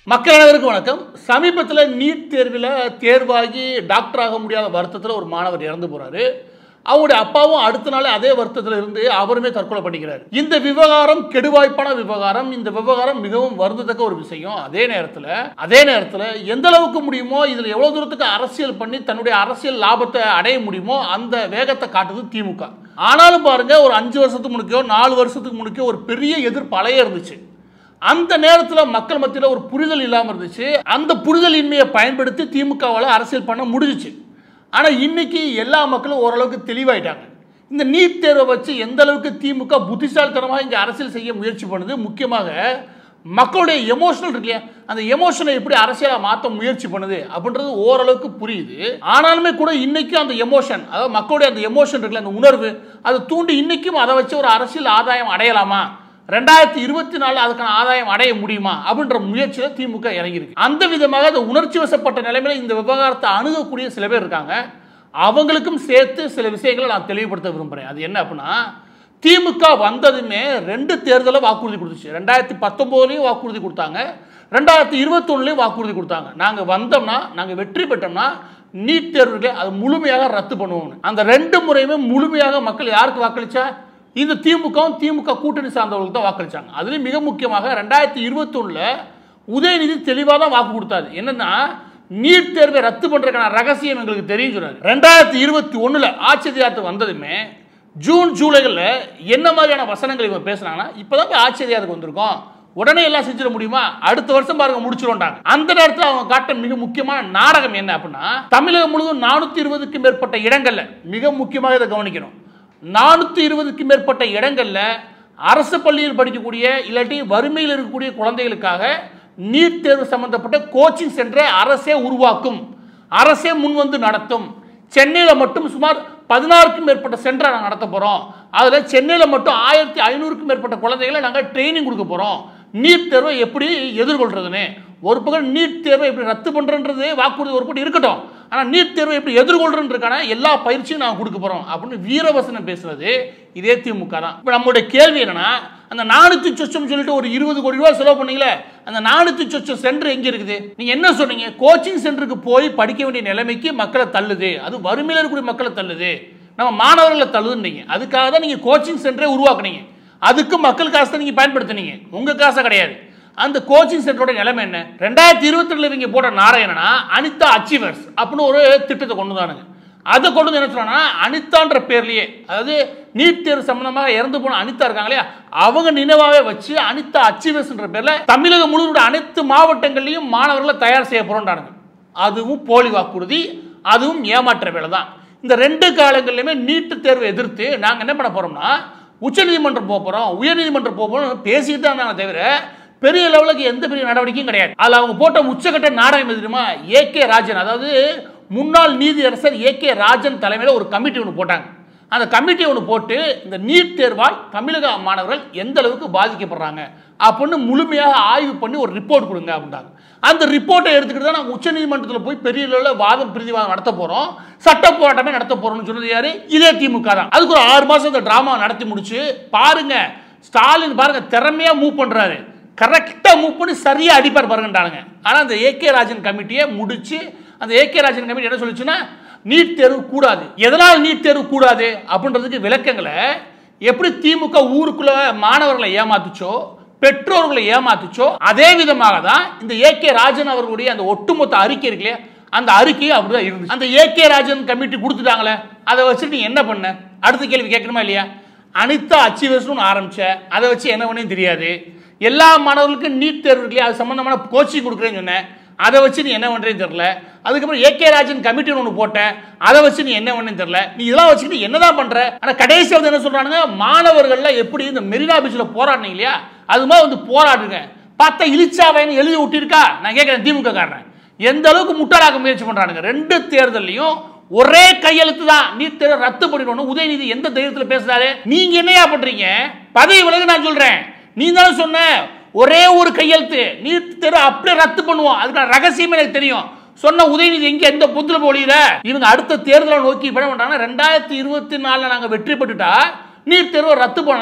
மக்கள் அனைவருக்கும் வணக்கம் சமீபத்தில் நீட் தேர்வில் தேர்வாகி டாக்டர் ஆக முடியாத வருத்தத்தில் ஒரு மாணவர் இறந்து போறாரு அவங்களுடைய அப்பாவும் அடுத்த நாள் அதே வருத்தத்தில் இருந்து அவருமே தற்கொலை பண்ணிக்கிறார் இந்த விவகாரம் கெடுவாய்ப்பான விவகாரம் இந்த விவகாரம் மிகவும் வருந்தத்தக்க ஒரு விஷயம் அதே நேரத்தில் அதே நேரத்தில் எந்த அளவுக்கு முடியுமோ இதில் எவ்வளவு தூரத்துக்கு அரசியல் பண்ணி தன்னுடைய அரசியல் லாபத்தை அடைய முடியுமோ அந்த வேகத்தை காட்டுது திமுக ஆனாலும் பாருங்க ஒரு அஞ்சு வருஷத்துக்கு முன்னுக்கோ நாலு வருஷத்துக்கு முன்னுக்கோ ஒரு பெரிய எதிர்ப்பு அலையே இருந்துச்சு அந்த நேரத்தில் மக்கள் மத்தியில் ஒரு புரிதல் இல்லாமல் இருந்துச்சு அந்த புரிதலின்மையை பயன்படுத்தி திமுகவால் அரசியல் பண்ண முடிஞ்சிச்சு ஆனால் இன்னைக்கு எல்லா மக்களும் ஓரளவுக்கு தெளிவாயிட்டாங்க இந்த நீட் தேர்வை வச்சு எந்த அளவுக்கு திமுக புத்திசாலித்தனமாக இங்கே அரசியல் செய்ய முயற்சி பண்ணுது முக்கியமாக மக்களுடைய எமோஷனல் இருக்கு இல்லையா அந்த எமோஷனை எப்படி அரசியலாக மாற்ற முயற்சி பண்ணுது அப்படின்றது ஓரளவுக்கு புரியுது ஆனாலுமே கூட இன்னைக்கும் அந்த எமோஷன் அதாவது மக்களுடைய அந்த எமோஷன் இருக்குல்ல அந்த உணர்வு அதை தூண்டி இன்னைக்கும் அதை வச்சு ஒரு அரசியல் ஆதாயம் அடையலாமா ரெண்டாயிரத்தி இருபத்தி நாலு அதுக்கான ஆதாயம் அடைய முடியுமா அப்படின்ற முயற்சியில் திமுக இறங்கியிருக்கு அந்த விதமாக அந்த உணர்ச்சி வசப்பட்ட நிலைமையில இந்த விவகாரத்தை அணுகக்கூடிய சில பேர் இருக்காங்க அவங்களுக்கும் சேர்த்து சில விஷயங்களை நான் தெளிவுபடுத்த விரும்புகிறேன் அது என்ன அப்படின்னா திமுக வந்ததுமே ரெண்டு தேர்தலை வாக்குறுதி கொடுத்துச்சு ரெண்டாயிரத்தி பத்தொம்போதுலேயும் வாக்குறுதி கொடுத்தாங்க ரெண்டாயிரத்தி இருபத்தொன்னுலையும் வாக்குறுதி கொடுத்தாங்க நாங்கள் வந்தோம்னா நாங்கள் வெற்றி பெற்றோம்னா நீட் தேர்வுகளை அது முழுமையாக ரத்து பண்ணுவோம்னு அந்த ரெண்டு முறையுமே முழுமையாக மக்கள் யாருக்கு வாக்களிச்சா இந்த திமுகவும் திமுக கூட்டணி சார்ந்தவர்களுக்கு தான் வாக்களிச்சாங்க அதுலேயும் மிக முக்கியமாக ரெண்டாயிரத்தி இருபத்தொன்னில் உதயநிதி தெளிவாக தான் வாக்கு கொடுத்தாரு என்னன்னா நீட் தேர்வை ரத்து பண்ணுறதுக்கான ரகசியம் எங்களுக்கு தெரியும் சொன்னார் ரெண்டாயிரத்தி இருபத்தி ஒன்றில் ஆட்சி அதிகாரத்துக்கு வந்ததுமே ஜூன் ஜூலைகளில் என்ன மாதிரியான வசனங்கள் இவங்க பேசுனாங்கன்னா இப்போ தான் போய் ஆட்சி அதிகாரத்துக்கு வந்திருக்கோம் உடனே எல்லாம் செஞ்சிட முடியுமா அடுத்த வருஷம் பாருங்க முடிச்சிருவாங்க அந்த நேரத்தில் அவங்க காட்ட மிக முக்கியமான நாடகம் என்ன அப்படின்னா தமிழகம் முழுவதும் நானூற்றி இருபதுக்கு மேற்பட்ட இடங்கள்ல மிக முக்கியமாக இதை கவனிக்கணும் நானூற்றி இருபதுக்கு மேற்பட்ட இடங்களில் அரசு பள்ளியில் படிக்கக்கூடிய இல்லாட்டி வறுமையில் இருக்கக்கூடிய குழந்தைகளுக்காக நீட் தேர்வு சம்பந்தப்பட்ட கோச்சிங் சென்டரை அரசே உருவாக்கும் அரசே முன்வந்து நடத்தும் சென்னையில் மட்டும் சுமார் பதினாறுக்கும் மேற்பட்ட சென்டரை நாங்கள் நடத்த போகிறோம் அதில் சென்னையில் மட்டும் ஆயிரத்தி ஐநூறுக்கும் மேற்பட்ட குழந்தைகளை நாங்கள் ட்ரைனிங் கொடுக்க போகிறோம் நீட் தேர்வை எப்படி எதிர்கொள்றதுன்னு ஒரு பக்கம் நீட் தேர்வை எப்படி ரத்து பண்ணுறன்றது வாக்குறுதி ஒரு பக்கம் இருக்கட்டும் ஆனால் நீட் தேர்வை எப்படி எதிர்கொள்றதுக்கான எல்லா பயிற்சியும் நான் கொடுக்க போகிறோம் அப்படின்னு வீரவசனம் பேசுறது இதே திமுக தான் இப்போ நம்மளுடைய கேள்வி என்னன்னா அந்த நானூற்றி சொச்சம் சொல்லிட்டு ஒரு இருபது கோடி ரூபா செலவு பண்ணீங்களே அந்த நானூற்றி சொச்சம் சென்டர் எங்கே இருக்குது நீங்கள் என்ன சொன்னீங்க கோச்சிங் சென்டருக்கு போய் படிக்க வேண்டிய நிலைமைக்கு மக்களை தள்ளுது அது வறுமையில் இருக்கக்கூடிய மக்களை தள்ளுது நம்ம மாணவர்களை தள்ளுதுன்னீங்க அதுக்காக தான் நீங்கள் கோச்சிங் சென்டரே உருவாக்குனீங்க அதுக்கு மக்கள் காசை நீங்கள் பயன்படுத்துனீங்க உங்கள் காசை கிடையாது அந்த கோச்சிங் சென்டரோட நிலைமை என்ன ரெண்டாயிரத்தி இருபத்தி ரெண்டுல இவங்க போட்ட நாரம் என்னன்னா அனிதா அச்சீவர்ஸ் அப்படின்னு ஒரு திட்டத்தை கொண்டு வந்தானுங்க அதை கொண்டு வந்து என்ன சொன்னா அனிதான்ற பேர்லயே அதாவது நீட் தேர்வு சம்பந்தமாக இறந்து போன அனிதா இருக்காங்க இல்லையா அவங்க நினைவாவே வச்சு அனிதா அச்சீவர்ஸ்ன்ற பேர்ல தமிழகம் முழுவதும் அனைத்து மாவட்டங்கள்லையும் மாணவர்களை தயார் செய்ய போறோம்டானுங்க அதுவும் போலி வாக்குறுதி அதுவும் ஏமாற்ற வேலை தான் இந்த ரெண்டு காலங்கள்லையுமே நீட்டு தேர்வை எதிர்த்து நாங்கள் என்ன பண்ண போறோம்னா உச்சநீதிமன்றம் போக போகிறோம் உயர்நீதிமன்றம் போக போகிறோம் பேசிட்டு தான் நாங்கள் தவிர பெரிய லெவலுக்கு எந்த பெரிய நடவடிக்கையும் கிடையாது அதில் அவங்க போட்ட உச்சகட்ட நாடகம் எது தெரியுமா ஏ கே ராஜன் அதாவது முன்னாள் நீதியரசர் ஏ கே ராஜன் தலைமையில் ஒரு கமிட்டி ஒன்று போட்டாங்க அந்த கமிட்டி ஒன்று போட்டு இந்த நீட் தேர்வால் தமிழக மாணவர்கள் எந்த அளவுக்கு பாதிக்கப்படுறாங்க அப்படின்னு முழுமையாக ஆய்வு பண்ணி ஒரு ரிப்போர்ட் கொடுங்க அப்படின்றாங்க அந்த ரிப்போர்ட்டை எடுத்துக்கிட்டு தான் நாங்கள் உச்சநீதிமன்றத்தில் போய் பெரிய அளவில் வாதம் பிரதிவாதம் நடத்த போகிறோம் சட்ட போராட்டமே நடத்த போகிறோம்னு சொன்னது யாரு இதே திமுக தான் அதுக்கு ஒரு ஆறு மாதம் இந்த ட்ராமா நடத்தி முடிச்சு பாருங்க ஸ்டாலின் பாருங்க திறமையாக மூவ் பண்ணுறாரு கரெக்டாக மூவ் பண்ணி சரியாக அடிப்பார் பாருங்கன்றானுங்க ஆனால் அந்த ஏகே ராஜன் கமிட்டியை முடிச்சு அந்த ஏகே ராஜன் கமிட்டி என்ன சொல்லுச்சுன்னா நீட் தேர்வு கூடாது எதனால் நீட் தேர்வு கூடாது அப்படின்றதுக்கு விளக்கங்களை எப்படி திமுக ஊருக்குள்ள மாணவர்களை ஏமாத்துச்சோ பெற்றோர்களை ஏமாத்துச்சோ அதே விதமாக தான் இந்த ஏ கே ராஜன் அவர்களுடைய அந்த ஒட்டுமொத்த அறிக்கை இருக்குல்லையா அந்த அறிக்கையும் அப்படிதான் இருந்துச்சு அந்த ஏ கே ராஜன் கமிட்டி கொடுத்துட்டாங்களே அதை வச்சுட்டு நீ என்ன பண்ண அடுத்த கேள்வி கேட்கணுமா இல்லையா அனிதா அச்சீவர்ஸ்னு ஆரம்பிச்ச அதை வச்சு என்ன பண்ணேன்னு தெரியாது எல்லா மாணவர்களுக்கும் நீட் தேர்வு இல்லையா அது சம்பந்தமான கோச்சிங் கொடுக்குறேன்னு சொன்னேன் அதை வச்சு நீ என்ன பண்ணுறேன்னு தெரில அதுக்கப்புறம் ஏகே ராஜன் கமிட்டின்னு ஒன்று போட்டேன் அதை வச்சு நீ என்ன பண்ணுன்னு தெரில நீ இதெல்லாம் வச்சுக்கிட்டு என்னதான் பண்ற ஆனால் கடைசி வந்து என்ன சொல்றானுங்க மாணவர்கள்லாம் எப்படி இந்த மெரினா பீச்சில் போராடினீங்க இல்லையா அது மாதிரி வந்து போராடுங்க பார்த்தா இழிச்சாவைன்னு எழுதி விட்டிருக்கா நான் கேட்குறேன் திமுக காரன் எந்த அளவுக்கு முட்டாளாக்க முயற்சி பண்றானுங்க ரெண்டு தேர்தல்லையும் ஒரே கையெழுத்து தான் நீட் தேர்வை ரத்து பண்ணிடணும் உதயநிதி எந்த தைரியத்தில் பேசுறாரு நீங்க என்னையா பண்றீங்க பதவி விலகு நான் சொல்றேன் நீ தானே சொன்ன ஒரே ஒரு கையெழுத்து நீட் தேர்வு அப்படியே ரத்து பண்ணுவோம் அதுக்கான ரகசியமே எனக்கு தெரியும் சொன்ன உதயநிதி எங்க எந்த புத்துல போலியில இவங்க அடுத்த தேர்தலை நோக்கி பண்ண மாட்டாங்கன்னா ரெண்டாயிரத்தி இருபத்தி நாலுல நாங்க வெற்றி பெற்றுட்டா நீட் தேர்வை ரத்து பண்ணலாம்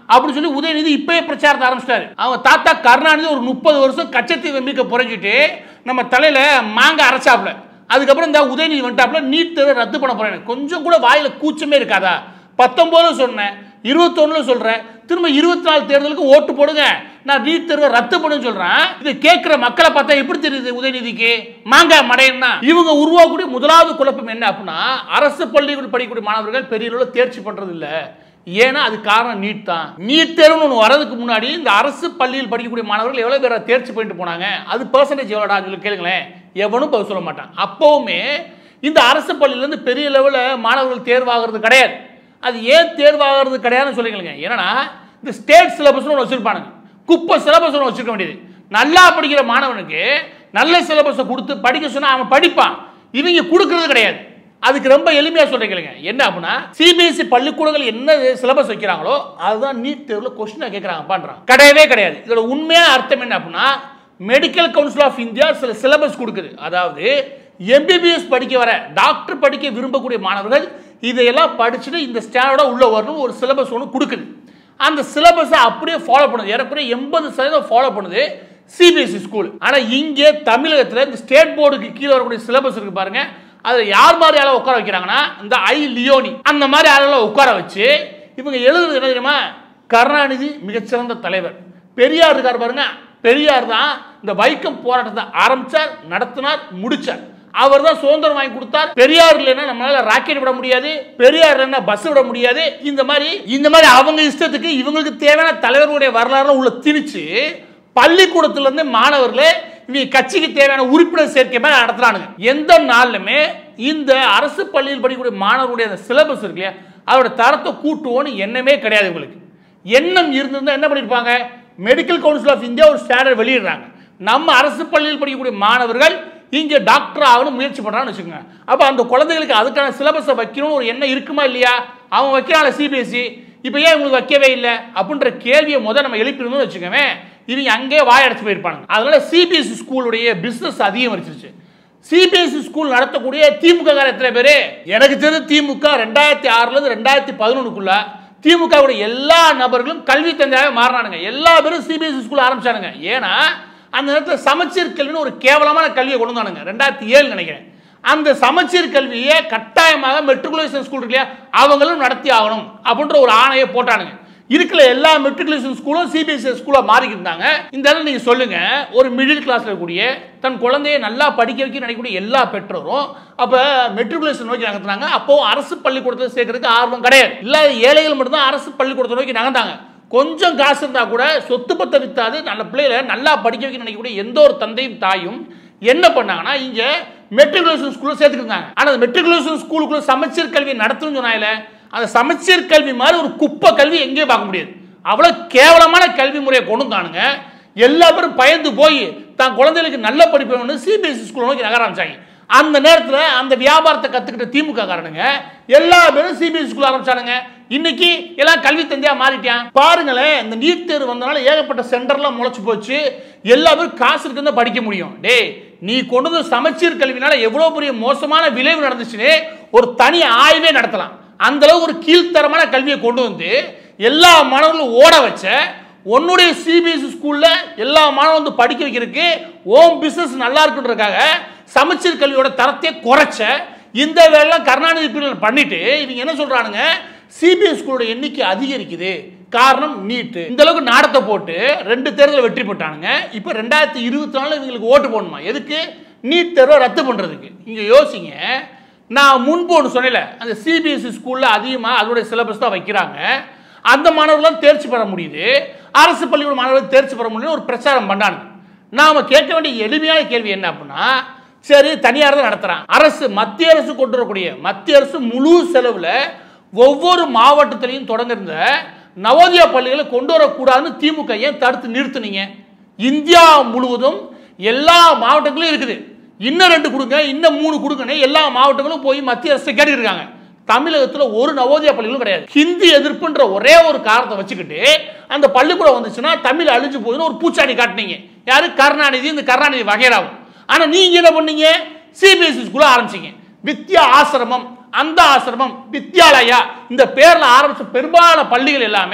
அப்படின்னு சொல்லி உதயநிதி இப்பயே பிரச்சாரத்தை ஆரம்பிச்சிட்டாரு அவங்க தாத்தா கருணாநிதி ஒரு முப்பது வருஷம் கச்சத்தீவு எம்பிக்க புரைஞ்சிட்டு நம்ம தலையில மாங்காய் அரைச்சாப்ல அதுக்கப்புறம் இந்த உதயநிதி வந்துட்டாப்ல நீட் தேர்வை ரத்து பண்ண போறேன் கொஞ்சம் கூட வாயில கூச்சமே இருக்காதா பத்தொன்பதுல சொன்னேன் இருபத்தொன்னுல சொல்றேன் திரும்ப இருபத்தி நாலு தேர்தலுக்கு ஓட்டு போடுங்க நான் நீட் தேர்வை ரத்து பண்ணுன்னு சொல்றேன் இது கேட்கிற மக்களை பார்த்தா எப்படி தெரியுது உதயநிதிக்கு மாங்காய் மடையன்னா இவங்க உருவாக்கக்கூடிய முதலாவது குழப்பம் என்ன அப்படின்னா அரசு பள்ளிகளில் படிக்கக்கூடிய மாணவர்கள் பெரிய அளவில் தேர்ச்சி பண்றது இல்ல ஏன்னா அது காரணம் நீட் தான் நீட் தேர்வுன்னு ஒன்று வரதுக்கு முன்னாடி இந்த அரசு பள்ளியில் படிக்கக்கூடிய மாணவர்கள் எவ்வளோ பேரை தேர்ச்சி பண்ணிட்டு போனாங்க அது பர்சன்டேஜ் எவ்வளோடான்னு சொல்லி கேளுங்களேன் எவனும் பதில் சொல்ல மாட்டான் அப்போவுமே இந்த அரசு பள்ளியிலேருந்து பெரிய லெவலில் மாணவர்கள் தேர்வாகிறது கிடையாது அது ஏன் தேர்வாகிறது கிடையாதுன்னு சொல்லிக்கலுங்க ஏன்னா இந்த ஸ்டேட் சிலபஸ்னு ஒன்று வச்சுருப்பானுங்க குப்பை சிலபஸ் ஒன்று வச்சுருக்க வேண்டியது நல்லா படிக்கிற மாணவனுக்கு நல்ல சிலபஸை கொடுத்து படிக்க சொன்னால் அவன் படிப்பான் இவங்க கொடுக்கறது கிடையாது அதுக்கு ரொம்ப எளிமையாக சொல்றீங்க என்ன அப்படின்னா சிபிஎஸ்சி பள்ளிக்கூடங்கள் என்ன சிலபஸ் வைக்கிறாங்களோ அதுதான் நீட் தேர்வில் கொஸ்டினை கேட்குறாங்க பண்றாங்க கிடையவே கிடையாது இதோட உண்மையான அர்த்தம் என்ன அப்படின்னா மெடிக்கல் கவுன்சில் ஆஃப் இந்தியா சில சிலபஸ் கொடுக்குது அதாவது எம்பிபிஎஸ் படிக்க வர டாக்டர் படிக்க விரும்பக்கூடிய மாணவர்கள் இதையெல்லாம் படிச்சுட்டு இந்த ஸ்டாண்டர்டா உள்ள வரணும் ஒரு சிலபஸ் ஒன்று கொடுக்குது அந்த சிலபஸை அப்படியே ஃபாலோ பண்ணுது ஏறக்குறைய எண்பது சதவீதம் ஃபாலோ பண்ணுது சிபிஎஸ்சி ஸ்கூல் ஆனால் இங்கே தமிழகத்தில் இந்த ஸ்டேட் போர்டுக்கு கீழே வரக்கூடிய சிலபஸ் இருக்கு பாருங்க அதில் யார் மாதிரி ஆளை உட்கார வைக்கிறாங்கன்னா இந்த ஐ லியோனி அந்த மாதிரி ஆளெல்லாம் உட்கார வச்சு இவங்க எழுதுறது என்ன தெரியுமா கருணாநிதி மிகச்சிறந்த தலைவர் பெரியார் இருக்கார் பாருங்க பெரியார் தான் இந்த வைக்கம் போராட்டத்தை ஆரம்பிச்சார் நடத்தினார் முடிச்சார் அவர் தான் சுதந்திரம் வாங்கி கொடுத்தார் பெரியார் இல்லைன்னா நம்மளால ராக்கெட் விட முடியாது பெரியார் இல்லைன்னா பஸ் விட முடியாது இந்த மாதிரி இந்த மாதிரி அவங்க இஷ்டத்துக்கு இவங்களுக்கு தேவையான தலைவர்களுடைய வரலாறு உள்ள திணிச்சு பள்ளிக்கூடத்துல இருந்து மாணவர்களே இவங்க கட்சிக்கு தேவையான உறுப்பினர் சேர்க்கை மாதிரி நடத்துறானுங்க எந்த நாள்லுமே இந்த அரசு பள்ளியில் படிக்கக்கூடிய மாணவர்களுடைய அந்த சிலபஸ் இருக்கு இல்லையா அதோட தரத்தை கூட்டுவோன்னு எண்ணமே கிடையாது இவங்களுக்கு எண்ணம் இருந்திருந்தா என்ன பண்ணிருப்பாங்க மெடிக்கல் கவுன்சில் ஆஃப் இந்தியா ஒரு ஸ்டாண்டர்ட் வெளியிடுறாங்க நம்ம அரசு பள்ளியில் படிக்கக்கூடிய மாணவர்கள் இங்கே டாக்டர் ஆகணும் முயற்சி பண்ணுறான்னு வச்சுக்கோங்க அப்போ அந்த குழந்தைகளுக்கு அதுக்கான சிலபஸை வைக்கணும்னு ஒரு எண்ணம் இருக்குமா இல்லையா அவன் வைக்கிறான் சிபிஎஸ்சி இப்போ ஏன் உங்களுக்கு வைக்கவே இல்லை அப்படின்ற கேள்வியை முதல் நம்ம எழுப்பிருந்தோம்னு வச்சுக்கோங்க இவங்க அங்கேயே வாயடைச்சு போயிருப்பாங்க அதனால சிபிஎஸ்சி ஸ்கூலுடைய பிஸ்னஸ் அதிகரிச்சிருச்சு சிபிஎஸ்சி ஸ்கூல் நடத்தக்கூடிய திமுக கார எத்தனை பேர் எனக்கு தெரிஞ்ச திமுக ரெண்டாயிரத்தி ஆறுலேருந்து ரெண்டாயிரத்தி பதினொன்றுக்குள்ள திமுக எல்லா நபர்களும் கல்வி தந்தையாக மாறினானுங்க எல்லா பேரும் சிபிஎஸ்சி ஸ்கூல் ஆரம்பிச்சானுங்க ஏன்னா அந்த நேரத்தில் சமச்சீர் கல்வின்னு ஒரு கேவலமான கல்வியை கொண்டு வந்தானுங்க ரெண்டாயிரத்தி ஏழு நினைக்கிறேன் அந்த சமச்சீர் கல்வியை கட்டாயமாக மெட்ரிகுலேஷன் ஸ்கூல் இருக்கு இல்லையா அவங்களும் நடத்தி ஆகணும் அப்படின்ற ஒரு ஆணையை போட்டானுங்க இருக்கிற எல்லா மெட்ரிகுலேஷன் ஸ்கூலும் சிபிஎஸ்சி ஸ்கூலாக மாறிக்கிட்டு இருந்தாங்க இந்த இடத்துல நீங்கள் சொல்லுங்க ஒரு மிடில் கிளாஸ்ல இருக்கக்கூடிய தன் குழந்தையை நல்லா படிக்க வைக்க நினைக்கக்கூடிய எல்லா பெற்றோரும் அப்போ மெட்ரிகுலேஷன் நோக்கி நகர்த்துனாங்க அப்போ அரசு பள்ளிக்கூடத்தில் சேர்க்கறதுக்கு ஆர்வம் கிடையாது இல்லாத ஏழைகள் மட்டும்தான் அரசு பள்ளிக்கூடத்தை நோக்கி நகர்ந்தாங்க கொஞ்சம் காசு இருந்தா கூட சொத்து பத்தை வித்தாது நல்ல பிள்ளைகளை நல்லா படிக்க வைக்க நினைக்கக்கூடிய எந்த ஒரு தந்தையும் தாயும் என்ன பண்ணாங்கன்னா இங்க மெட்ரிகுலேஷன் ஸ்கூல்ல சேர்த்துக்கிட்டாங்க ஆனா அந்த மெட்ரிகுலேஷன் ஸ்கூலுக்குள்ள சமச்சீர் கல்வி நடத்தணும்னு சொன்னாயில அந்த சமச்சீர் கல்வி மாதிரி ஒரு குப்பை கல்வி எங்கேயும் பார்க்க முடியாது அவ்வளவு கேவலமான கல்வி முறையை கொண்டு வந்தானுங்க எல்லா பேரும் பயந்து போய் தான் குழந்தைகளுக்கு நல்ல படிப்பு வேணும்னு சிபிஎஸ்சி ஸ்கூல் நோக்கி நகர ஆரம்பிச்சாங்க அந்த நேரத்தில் அந்த வியாபாரத்தை கற்றுக்கிட்ட திமுக காரனுங்க எல்லா பேரும் சிபிஎஸ்சி ஸ்கூல் ஆரம்பிச்சானுங்க இன்னைக்கு எல்லாம் கல்வி தந்தையா மாறிட்டான் பாருங்களேன் இந்த நீட் தேர்வு வந்தனால ஏகப்பட்ட சென்டர்லாம் முளைச்சு போச்சு எல்லா பேரும் காசு இருக்கு தான் படிக்க முடியும் டேய் நீ கொண்டு வந்து சமச்சீர் கல்வினால எவ்வளவு பெரிய மோசமான விளைவு நடந்துச்சுன்னு ஒரு தனி ஆய்வே நடத்தலாம் அந்த அளவுக்கு ஒரு கீழ்த்தரமான கல்வியை கொண்டு வந்து எல்லா மாணவர்களும் ஓட வச்ச உன்னுடைய சிபிஎஸ்சி ஸ்கூல்ல எல்லா மாணவரும் வந்து படிக்க வைக்கிறதுக்கு ஓம் பிசினஸ் நல்லா இருக்குன்றதுக்காக சமச்சீர் கல்வியோட தரத்தை குறைச்ச இந்த வேலை கருணாநிதி பீரியட் பண்ணிட்டு இவங்க என்ன சொல்றானுங்க சிபிஎஸ் ஸ்கூலோட எண்ணிக்கை அதிகரிக்குது காரணம் நீட்டு இந்த அளவுக்கு நாடத்தை போட்டு ரெண்டு தேர்தல் வெற்றி பெற்றானுங்க இப்போ ரெண்டாயிரத்தி இருபத்தி நாலு இவங்களுக்கு ஓட்டு போடணுமா எதுக்கு நீட் தேர்வை ரத்து பண்றதுக்கு இங்க யோசிங்க நான் முன்பு ஒன்று சொன்னேன்ல அந்த சிபிஎஸ்சி ஸ்கூல்ல அதிகமாக அதோடைய சிலபஸ் தான் வைக்கிறாங்க அந்த மாணவர்களாம் தேர்ச்சி பெற முடியுது அரசு பள்ளிக்கூட மாணவர்கள் தேர்ச்சி பெற முடியுது ஒரு பிரச்சாரம் பண்ணாங்க நாம கேட்க வேண்டிய எளிமையான கேள்வி என்ன அப்படின்னா சரி தனியார் தான் நடத்துறான் அரசு மத்திய அரசு கொண்டு வரக்கூடிய மத்திய அரசு முழு செலவுல ஒவ்வொரு மாவட்டத்திலையும் தொடங்கிருந்த நவோதயா பள்ளிகளை கொண்டு வரக்கூடாதுன்னு திமுக ஏன் தடுத்து நிறுத்துனீங்க இந்தியா முழுவதும் எல்லா மாவட்டங்களும் இருக்குது இன்னும் ரெண்டு கொடுங்க இன்னும் மூணு கொடுங்கன்னு எல்லா மாவட்டங்களும் போய் மத்திய அரசு கேட்டுட்டு இருக்காங்க தமிழகத்தில் ஒரு நவோதயா பள்ளிகளும் கிடையாது ஹிந்தி எதிர்ப்புன்ற ஒரே ஒரு காரணத்தை வச்சுக்கிட்டு அந்த பள்ளிக்கூடம் வந்துச்சுன்னா தமிழ் அழிஞ்சு போகுதுன்னு ஒரு பூச்சாண்டி காட்டினீங்க யாரு கருணாநிதி இந்த கருணாநிதி வகைராவும் ஆனா நீங்க என்ன பண்ணீங்க சிபிஎஸ்சி ஸ்கூல்ல ஆரம்பிச்சீங்க வித்யா ஆசிரமம் அந்த ஆசிரமம் வித்யாலயா இந்த பேர்ல ஆரம்பிச்ச பெரும்பாலான பள்ளிகள் எல்லாமே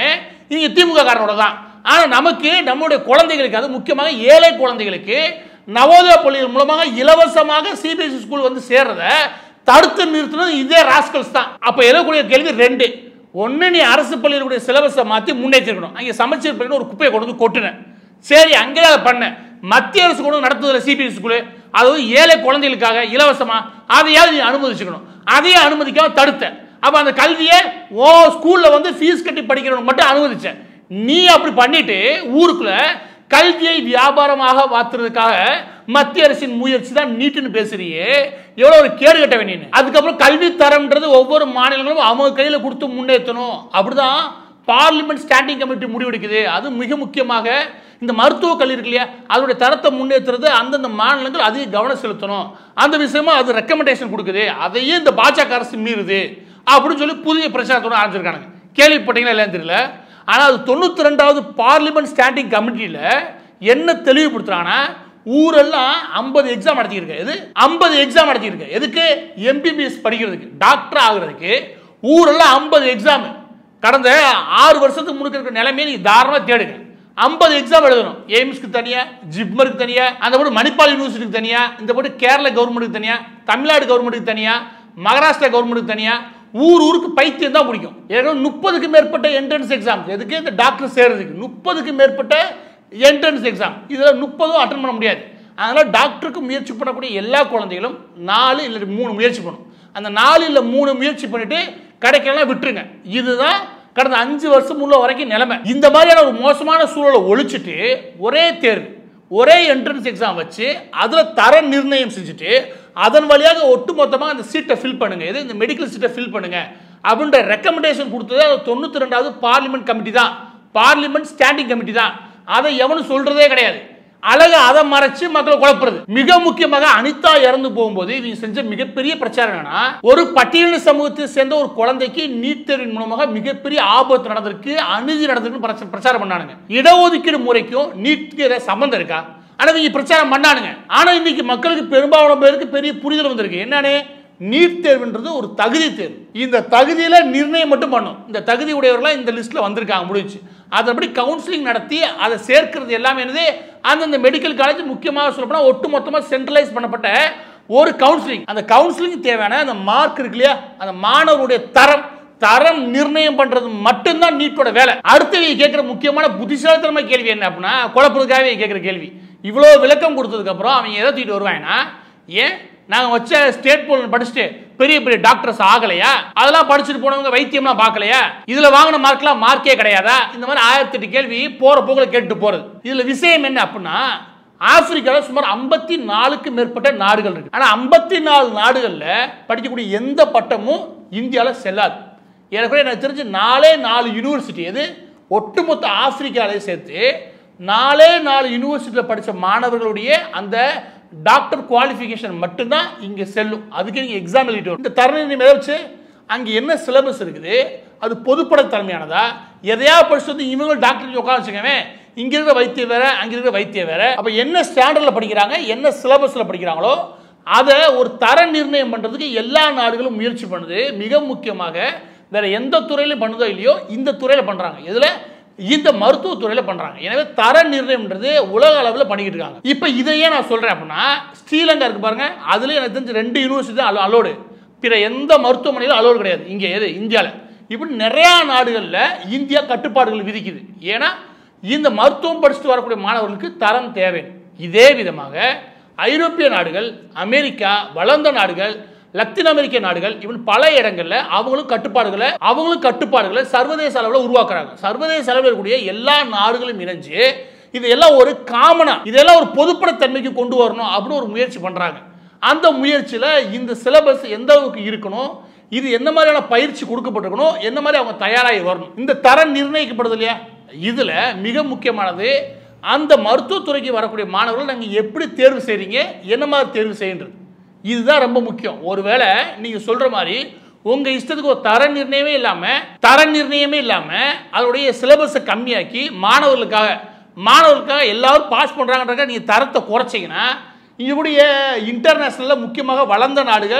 இங்கே திமுக காரனோட தான் ஆனால் நமக்கு நம்மளுடைய குழந்தைகளுக்கு அது முக்கியமாக ஏழை குழந்தைகளுக்கு நவோதய பள்ளிகள் மூலமாக இலவசமாக சிபிஎஸ்சி ஸ்கூல் வந்து சேர்றத தடுத்து நிறுத்தினது இதே ராஸ்கல்ஸ் தான் அப்போ எழக்கூடிய கேள்வி ரெண்டு ஒன்று நீ அரசு பள்ளியிலுடைய சிலபஸை மாற்றி முன்னேற்றிருக்கணும் அங்கே சமச்சீர் பள்ளின்னு ஒரு குப்பையை கொண்டு வந்து கொட்டுனேன் சரி அங்கே அதை பண்ணேன் மத்திய அரசு கொண்டு வந்து நடத்துதில்ல சிபிஎஸ் ஸ்கூலு அது வந்து ஏழை குழந்தைகளுக்காக இலவசமா அதையாவது நீ அனுமதிச்சுக்கணும் அதையும் அனுமதிக்காம தடுத்த அப்போ அந்த கல்வியை ஓ ஸ்கூலில் வந்து ஃபீஸ் கட்டி படிக்கிறவனுக்கு மட்டும் அனுமதிச்சேன் நீ அப்படி பண்ணிட்டு ஊருக்குள்ள கல்வியை வியாபாரமாக மாத்துறதுக்காக மத்திய அரசின் முயற்சி தான் நீட்டுன்னு பேசுறியே எவ்வளோ ஒரு கேடு கட்ட வேண்டிய அதுக்கப்புறம் கல்வி தரம்ன்றது ஒவ்வொரு மாநிலங்களும் அவங்க கையில் கொடுத்து முன்னேற்றணும் அப்படிதான் பார்லிமெண்ட் ஸ்டாண்டிங் கமிட்டி முடிவெடுக்குது அது மிக முக்கியமாக இந்த மருத்துவக் கல்வி இருக்கு இல்லையா அதோடைய தரத்தை முன்னேற்றுறது அந்தந்த மாநிலங்கள் அதிக கவனம் செலுத்தணும் அந்த விஷயமா அது ரெக்கமெண்டேஷன் கொடுக்குது அதையே இந்த பாஜக அரசு மீறுது அப்படின்னு சொல்லி புதிய பிரச்சாரத்தோட ஆரம்பிச்சிருக்காங்க கேள்விப்பட்டீங்களா இல்லையான்னு தெரியல ஆனால் அது தொண்ணூற்றி ரெண்டாவது பார்லிமெண்ட் ஸ்டாண்டிங் கமிட்டியில் என்ன தெளிவுபடுத்துறாங்கன்னா ஊரெல்லாம் ஐம்பது எக்ஸாம் நடத்திருக்கு எது ஐம்பது எக்ஸாம் நடத்திருக்கு எதுக்கு எம்பிபிஎஸ் படிக்கிறதுக்கு டாக்டர் ஆகுறதுக்கு ஊரெல்லாம் ஐம்பது எக்ஸாம் கடந்த ஆறு வருஷத்துக்கு முன்னுக்கு இருக்கிற நிலைமையை நீ தாராளமாக தேடுங்க ஐம்பது எக்ஸாம் எழுதணும் எய்ம்ஸ்க்கு தனியாக ஜிப்மருக்கு தனியாக அந்த போட்டு மணிப்பால் யூனிவர்சிட்டிக்கு தனியாக இந்த போட்டு கேரளா கவர்மெண்ட்டுக்கு தனியாக தமிழ்நாடு கவர்மெண்ட்டுக்கு தனியாக மகாராஷ்டிரா கவர்மெண்ட்டுக்கு தனியாக ஊர் ஊருக்கு பைத்தியம் தான் பிடிக்கும் ஏன்னா முப்பதுக்கு மேற்பட்ட என்ட்ரன்ஸ் எக்ஸாம் எதுக்கு இந்த டாக்டர் சேர்றதுக்கு முப்பதுக்கு மேற்பட்ட என்ட்ரன்ஸ் எக்ஸாம் இதில் முப்பதும் அட்டன் பண்ண முடியாது அதனால் டாக்டருக்கு முயற்சி பண்ணக்கூடிய எல்லா குழந்தைகளும் நாலு இல்லை மூணு முயற்சி பண்ணும் அந்த நாலு இல்லை மூணு முயற்சி பண்ணிட்டு கிடைக்கலாம் விட்டுருங்க இதுதான் கடந்த அஞ்சு வருஷம் உள்ள வரைக்கும் நிலைமை இந்த மாதிரியான ஒரு மோசமான சூழலை ஒழிச்சிட்டு ஒரே தேர்வு ஒரே என்ட்ரன்ஸ் எக்ஸாம் வச்சு அதில் தர நிர்ணயம் செஞ்சுட்டு அதன் வழியாக ஒட்டுமொத்தமாக அந்த சீட்டை ஃபில் பண்ணுங்க இது இந்த மெடிக்கல் சீட்டை ஃபில் பண்ணுங்க அப்படின்ற ரெக்கமெண்டேஷன் கொடுத்தது அது தொண்ணூற்றி ரெண்டாவது பார்லிமெண்ட் கமிட்டி தான் பார்லிமெண்ட் ஸ்டாண்டிங் கமிட்டி தான் அதை எவனும் சொல்றதே கிடையாது அழகா அதை மறைச்சு மக்களை குழப்புறது மிக முக்கியமாக அனிதா இறந்து போகும்போது இவங்க செஞ்ச மிகப்பெரிய பிரச்சாரம் என்னன்னா ஒரு பட்டியலின சமூகத்தை சேர்ந்த ஒரு குழந்தைக்கு நீட் தேர்வின் மூலமாக மிகப்பெரிய ஆபத்து நடந்திருக்கு அநீதி நடந்திருக்குன்னு பிரச்ச- பிரச்சாரம் பண்ணானுங்க இடஒதுக்கீடு முறைக்கும் நீட்டுக்கு ஏதாவது சம்பந்தம் இருக்கா ஆனா இவங்க பிரச்சாரம் பண்ணானுங்க ஆனா இன்னைக்கு மக்களுக்கு பெரும்பாலான பேருக்கு பெரிய புரிதல் வந்திருக்கு என்னன்னு நீட் தேர்வுன்றது ஒரு தகுதி தேர்வு இந்த தகுதியில நிர்ணயம் மட்டும் பண்ணும் இந்த தகுதி உடையவர்களாம் இந்த லிஸ்ட்ல வந்திருக்காங்க முடிச்சு அதன்படி கவுன்சிலிங் நடத்தி அதை சேர்க்கிறது எல்லாமே என்னது அந்தந்த மெடிக்கல் காலேஜ் முக்கியமாக சொல்லப்போனால் ஒட்டு மொத்தமாக சென்ட்ரலைஸ் பண்ணப்பட்ட ஒரு கவுன்சிலிங் அந்த கவுன்சிலிங் தேவையான அந்த மார்க் இருக்கு இல்லையா அந்த மாணவருடைய தரம் தரம் நிர்ணயம் பண்றது மட்டும்தான் நீட்டோட வேலை அடுத்து இவங்க கேட்குற முக்கியமான புத்திசாலித்தனமான கேள்வி என்ன அப்படின்னா குழப்பறதுக்காகவே இவங்க கேட்குற கேள்வி இவ்வளோ விளக்கம் கொடுத்ததுக்கு அப்புறம் அவங்க எதை தூக்கிட்டு வருவாங்கன்னா ஏன் நாங்கள் வச்ச ஸ்டேட் போர்டு படிச்சுட்டு பெரிய பெரிய டாக்டர்ஸ் ஆகலையா அதெல்லாம் படிச்சுட்டு போனவங்க வைத்தியம்லாம் பார்க்கலையா இதுல வாங்கின மார்க்லாம் மார்க்கே கிடையாதா இந்த மாதிரி ஆயிரத்தி எட்டு கேள்வி போற போக்குல கேட்டு போறது இதுல விஷயம் என்ன அப்படின்னா ஆப்பிரிக்காவில் சுமார் ஐம்பத்தி நாலுக்கு மேற்பட்ட நாடுகள் இருக்கு ஆனா ஐம்பத்தி நாலு நாடுகள்ல படிக்கக்கூடிய எந்த பட்டமும் இந்தியாவில் செல்லாது ஏற்கனவே எனக்கு தெரிஞ்சு நாலே நாலு யூனிவர்சிட்டி எது ஒட்டுமொத்த ஆப்பிரிக்காவிலே சேர்த்து நாலே நாலு யூனிவர்சிட்டியில் படித்த மாணவர்களுடைய அந்த டாக்டர் குவாலிஃபிகேஷன் மட்டும்தான் இங்கே செல்லும் அதுக்கு நீங்கள் எக்ஸாம் எழுதிட்டு வரணும். இந்த தரநிலை மேலே வச்சு அங்கே என்ன சிலபஸ் இருக்குது அது பொதுப்பட தலைமையானதா எதையா படிச்சு வந்து இவங்க டாக்டர் உட்கார வச்சுக்கவே இங்க இருக்கிற வைத்தியம் வேற அங்க இருக்கிற வைத்தியம் வேற அப்ப என்ன ஸ்டாண்டர்ட்ல படிக்கிறாங்க என்ன சிலபஸ்ல படிக்கிறாங்களோ அதை ஒரு தர நிர்ணயம் பண்றதுக்கு எல்லா நாடுகளும் முயற்சி பண்ணுது மிக முக்கியமாக வேற எந்த துறையிலும் பண்ணுதோ இல்லையோ இந்த துறையில பண்றாங்க இதுல இந்த மருத்துவ துறையில பண்றாங்க எனவே தர நிர்ணயம்ன்றது உலக அளவில் பண்ணிக்கிட்டு இருக்காங்க இப்போ இதையே நான் சொல்றேன் அப்படின்னா ஸ்ரீலங்கா இருக்கு பாருங்க அதுல எனக்கு தெரிஞ்சு ரெண்டு யூனிவர்சிட்டி தான் அலோடு பிற எந்த மருத்துவமனையிலும் அலோடு கிடையாது இங்கே எது இந்தியாவில் இப்படி நிறையா நாடுகளில் இந்தியா கட்டுப்பாடுகள் விதிக்குது ஏன்னா இந்த மருத்துவம் படிச்சுட்டு வரக்கூடிய மாணவர்களுக்கு தரம் தேவை இதே விதமாக ஐரோப்பிய நாடுகள் அமெரிக்கா வளர்ந்த நாடுகள் லத்தீன் அமெரிக்க நாடுகள் இப்படி பல இடங்கள்ல அவங்களும் கட்டுப்பாடுகளை அவங்களும் கட்டுப்பாடுகளை சர்வதேச அளவில் உருவாக்குறாங்க சர்வதேச அளவில் இருக்கக்கூடிய எல்லா நாடுகளும் இணைஞ்சு இதெல்லாம் ஒரு காமனா இதெல்லாம் ஒரு பொதுப்படத்தன்மைக்கு கொண்டு வரணும் அப்படின்னு ஒரு முயற்சி பண்றாங்க அந்த முயற்சியில் இந்த சிலபஸ் எந்த அளவுக்கு இருக்கணும் இது என்ன மாதிரியான பயிற்சி கொடுக்கப்பட்டிருக்கணும் என்ன மாதிரி அவங்க தயாராகி வரணும் இந்த தரம் நிர்ணயிக்கப்படுது இல்லையா இதில் மிக முக்கியமானது அந்த மருத்துவத்துறைக்கு வரக்கூடிய மாணவர்கள் நீங்கள் எப்படி தேர்வு செய்கிறீங்க என்ன மாதிரி தேர்வு செய்யுன்றது இதுதான் ரொம்ப முக்கியம் ஒருவேளை நீங்கள் சொல்கிற மாதிரி உங்கள் இஷ்டத்துக்கு ஒரு தர நிர்ணயமே இல்லாமல் தர நிர்ணயமே இல்லாமல் அதோடைய சிலபஸை கம்மியாக்கி மாணவர்களுக்காக மாணவர்களுக்காக எல்லாரும் பாஸ் பண்ணுறாங்கன்றக்க நீங்கள் தரத்தை குறைச்சிங்கன்னா இவருடைய இன்டர்நேஷ்னலில் முக்கியமாக வளர்ந்த நாடுகள்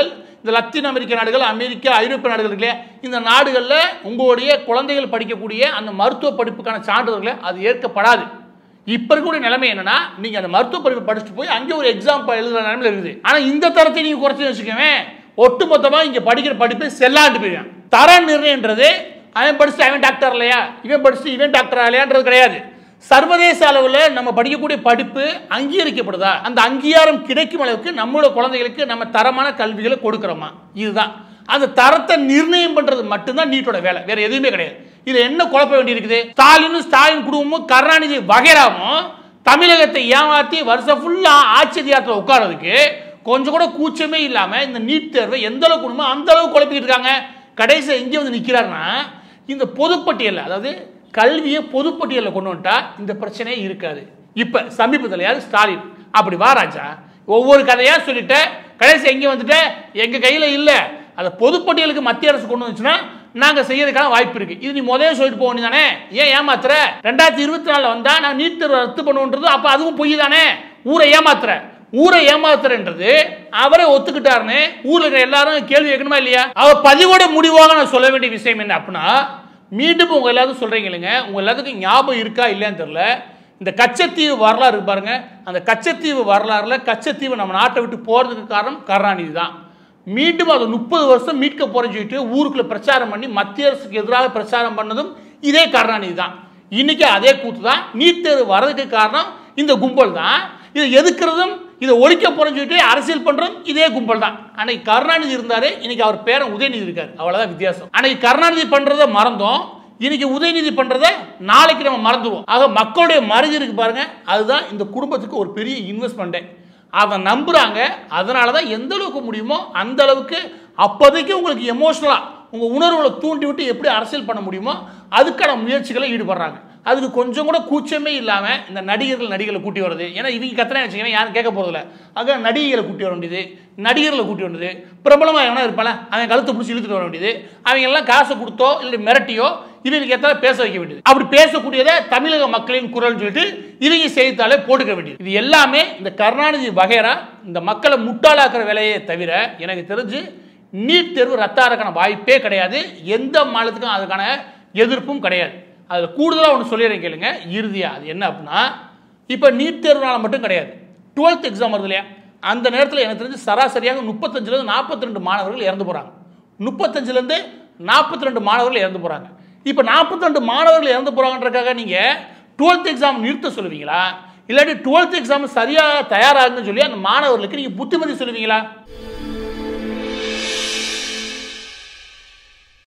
இந்த லத்தீன் அமெரிக்க நாடுகள் அமெரிக்கா ஐரோப்பிய நாடுகள் இருக்கு இல்லையா இந்த நாடுகளில் உங்களுடைய குழந்தைகள் படிக்கக்கூடிய அந்த மருத்துவ படிப்புக்கான சான்றிதழ்களை அது ஏற்கப்படாது இப்போ இருக்கக்கூடிய நிலைமை என்னன்னா நீங்கள் அந்த மருத்துவ படிப்பு படிச்சுட்டு போய் அங்கே ஒரு எக்ஸாம் எழுதுற நிலைமையில் இருக்குது ஆனால் இந்த தரத்தை நீங்கள் குறைச்சி வச்சுக்கவேன் ஒட்டு மொத்தமாக இங்கே படிக்கிற படிப்பு செல்லாண்டு போயிடும் தர நிர்ணயன்றது அவன் படிச்சுட்டு அவன் டாக்டர் இல்லையா இவன் படிச்சுட்டு இவன் டாக்டர் இல்லையான்றது கிடையாது சர்வதேச அளவில் நம்ம படிக்கக்கூடிய படிப்பு அங்கீகரிக்கப்படுதா அந்த அங்கீகாரம் கிடைக்கும் அளவுக்கு நம்மளோட குழந்தைகளுக்கு நம்ம தரமான கல்விகளை கொடுக்குறோமா இதுதான் அந்த தரத்தை நிர்ணயம் பண்றது மட்டும்தான் நீட்டோட வேலை வேற எதுவுமே கிடையாது இதுல என்ன குழப்ப வேண்டி இருக்குது ஸ்டாலினும் ஸ்டாலின் குடும்பமும் கருணாநிதி வகைராவும் தமிழகத்தை ஏமாத்தி வருஷம் ஃபுல்லா ஆட்சி அதிகாரத்தில் உட்கார்றதுக்கு கொஞ்சம் கூட கூச்சமே இல்லாம இந்த நீட் தேர்வை எந்த அளவுக்கு கொடுமோ அந்த அளவுக்கு குழப்பிக்கிட்டு இருக்காங்க கடைசியில் எங்கே வந்து நிற்கிறாருன்னா இந்த பொதுப்பட்டியலில் அதாவது கல்வியை பொதுப்பட்டியலில் கொண்டு வந்துட்டா இந்த பிரச்சனையே இருக்காது இப்போ சமீபத்தில் யார் ஸ்டாலின் அப்படி வா ராஜா ஒவ்வொரு கதையாக சொல்லிட்டு கடைசி எங்கே வந்துட்டு எங்கள் கையில் இல்லை அதை பொதுப்பட்டியலுக்கு மத்திய அரசு கொண்டு வந்துச்சுன்னா நாங்கள் செய்யறதுக்கான வாய்ப்பு இருக்கு இது நீ முதல்ல சொல்லிட்டு போக வேண்டியதானே ஏன் ஏமாத்துற ரெண்டாயிரத்தி இருபத்தி நாலில் வந்தால் நான் நீட் தேர்வு ரத்து பண்ணுன்றது அப்போ அதுவும் பொய் தானே ஊரை ஏமாத்துற ஊரை ஏமாத்துறன்றது அவரே ஒத்துக்கிட்டாருன்னு ஊர்ல இருக்கிற எல்லாரும் கேள்வி கேட்கணுமா இல்லையா அவர் பதிவோட முடிவாக நான் சொல்ல வேண்டிய விஷயம் என்ன அப்படின்னா மீண்டும் உங்க எல்லாத்துக்கும் சொல்றீங்க இல்லைங்க உங்க எல்லாத்துக்கும் ஞாபகம் இருக்கா இல்லையான்னு தெரியல இந்த கச்சத்தீவு வரலாறு இருக்கு பாருங்க அந்த கச்சத்தீவு வரலாறுல கச்சத்தீவு நம்ம நாட்டை விட்டு போறதுக்கு காரணம் கருணாநிதி தான் மீண்டும் அதை முப்பது வருஷம் மீட்க போறேன்னு சொல்லிட்டு ஊருக்குள்ள பிரச்சாரம் பண்ணி மத்திய அரசுக்கு எதிராக பிரச்சாரம் பண்ணதும் இதே கருணாநிதி தான் இன்னைக்கு அதே கூத்து தான் நீட் தேர்வு வர்றதுக்கு காரணம் இந்த கும்பல் தான் இதை எதுக்குறதும் இதை ஒழிக்க போறேன்னு சொல்லிட்டு அரசியல் பண்றதும் இதே கும்பல் தான் அன்னைக்கு கருணாநிதி இருந்தாரு இன்னைக்கு அவர் பேரன் உதயநிதி இருக்காரு அவ்வளவுதான் வித்தியாசம் அன்னைக்கு கருணாநிதி பண்றதை மறந்தோம் இன்னைக்கு உதயநிதி பண்றதை நாளைக்கு நம்ம மறந்துடுவோம் ஆக மக்களுடைய மருதி இருக்கு பாருங்க அதுதான் இந்த குடும்பத்துக்கு ஒரு பெரிய இன்வெஸ்ட்மெண்ட்டே அதை நம்புறாங்க அதனால தான் எந்த அளவுக்கு முடியுமோ அந்த அளவுக்கு அப்போதைக்கு உங்களுக்கு எமோஷனலாக உங்கள் உணர்வுகளை தூண்டி விட்டு எப்படி அரசியல் பண்ண முடியுமோ அதுக்கான முயற்சிகளை ஈடுபடுறாங்க அதுக்கு கொஞ்சம் கூட கூச்சமே இல்லாமல் இந்த நடிகர்கள் நடிகளை கூட்டி வர்றது ஏன்னா இவங்க கத்தனை வச்சுக்கணும் யாரும் கேட்க போகிறதில்ல ஆக நடிகைகளை கூட்டி வர வேண்டியது நடிகர்களை கூட்டி வந்தது பிரபலமாக எவனா இருப்பான அவன் கழுத்தை பிடிச்சி இழுத்துட்டு வர வேண்டியது அவங்க எல்லாம் காசை கொடுத்தோ இல்லை மிரட்டியோ இவங்களுக்கு ஏற்ற பேச வைக்க வேண்டியது அப்படி பேசக்கூடியதை தமிழக மக்களின் குரல்னு சொல்லிட்டு இவங்க செய்தித்தாளே போட்டுக்க வேண்டியது இது எல்லாமே இந்த கருணாநிதி வகைரா இந்த மக்களை முட்டாளாக்குற வேலையே தவிர எனக்கு தெரிஞ்சு நீட் தேர்வு ரத்தாகிறதுக்கான வாய்ப்பே கிடையாது எந்த மாநிலத்துக்கும் அதுக்கான எதிர்ப்பும் கிடையாது அதில் கூடுதலாக ஒன்று சொல்லிடுறேன் கேளுங்க இறுதியாக அது என்ன அப்படின்னா இப்போ நீட் தேர்வுனால மட்டும் கிடையாது டுவெல்த் எக்ஸாம் வருது இல்லையா அந்த நேரத்தில் எனக்கு தெரிஞ்சு சராசரியாக முப்பத்தஞ்சுலேருந்து நாற்பத்தி ரெண்டு மாணவர்கள் இறந்து போகிறாங்க முப்பத்தஞ்சுலேருந்து நாற்பத்தி ரெண்டு மாணவர்கள் இறந்து போகிறாங்க இப்போ நாற்பத்தி ரெண்டு மாணவர்கள் இறந்து போகிறாங்கன்றக்காக நீங்கள் டுவெல்த் எக்ஸாம் நிறுத்த சொல்லுவீங்களா இல்லாட்டி டுவெல்த் எக்ஸாம் சரியாக தயாராகுன்னு சொல்லி அந்த மாணவர்களுக்கு நீங்கள் புத்திமதி சொல்லுவீங்களா